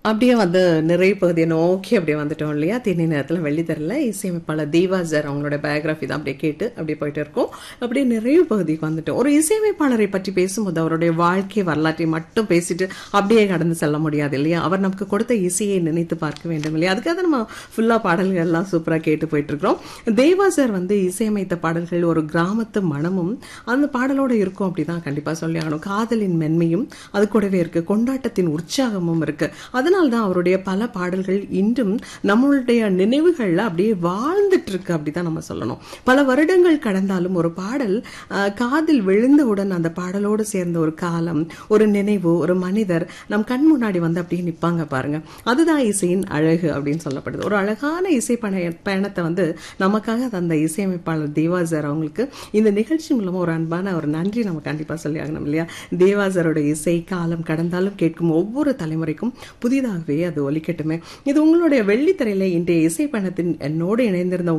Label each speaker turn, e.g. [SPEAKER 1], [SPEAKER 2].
[SPEAKER 1] அப்படியே வந்து நிறைவு பகுதியை நோக்கி அப்படியே வந்துட்டோம் இல்லையா தேனி நேரத்தில் வெள்ளித்தரில் இசையமைப்பாளர் தீவாசர் அவங்களோட பயோகிராஃபி தான் அப்படியே கேட்டு அப்படியே போயிட்டு இருக்கோம் அப்படியே நிறைவு பகுதிக்கு வந்துட்டோம் ஒரு இசையமைப்பாளரை பற்றி பேசும்போது அவருடைய வாழ்க்கை வரலாற்றை மட்டும் பேசிட்டு அப்படியே கடந்து செல்ல முடியாது இல்லையா அவர் நமக்கு கொடுத்த இசையை நினைத்து பார்க்க வேண்டும் இல்லையா அதுக்காக நம்ம ஃபுல்லாக பாடல்கள் எல்லாம் சூப்பராக கேட்டு போயிட்டு இருக்கிறோம் தேவாசர் வந்து இசையமைத்த பாடல்கள் ஒரு கிராமத்து மனமும் அந்த பாடலோட இருக்கும் அப்படிதான் கண்டிப்பாக சொல்லி ஆகணும் காதலின் மென்மையும் அது கூடவே இருக்கு கொண்டாட்டத்தின் உற்சாகமும் இருக்கு அதனால தான் அவருடைய பல பாடல்கள் இன்றும் நம்மளுடைய நினைவுகள்ல அப்படியே வாழ்ந்துட்டு இருக்கு அப்படிதான் நம்ம சொல்லணும் பல வருடங்கள் கடந்தாலும் ஒரு பாடல் ஆஹ், காதில் விழுந்தவுடன் அந்த பாடலோடு சேர்ந்த ஒரு காலம் ஒரு நினைவு ஒரு மனிதர் நம் கண் முன்னாடி வந்து அப்படியே நிப்பாங்க பாருங்க அதுதான் இசையின் அழகு அப்படின்னு சொல்லப்படுது ஒரு அழகான இசை பய பயணத்தை வந்து நமக்காக அந்த இசையமைப்பாளர் தேவாசர் அவங்களுக்கு இந்த நிகழ்ச்சி மூலமா ஒரு அன்பான ஒரு நன்றி நம்ம கண்டிப்பா சொல்லி ஆகணும் இல்லையா தேவாசரோட இசை காலம் கடந்தாலும் கேட்கும் ஒவ்வொரு தலைமுறைக்கும் புதிதாகவே அது ஒலிக்கட்டுமே இது உங்களுடைய வெள்ளித்திரையில இன்றைய இசை பயணத்தின் என்னோடு இணைந்திருந்த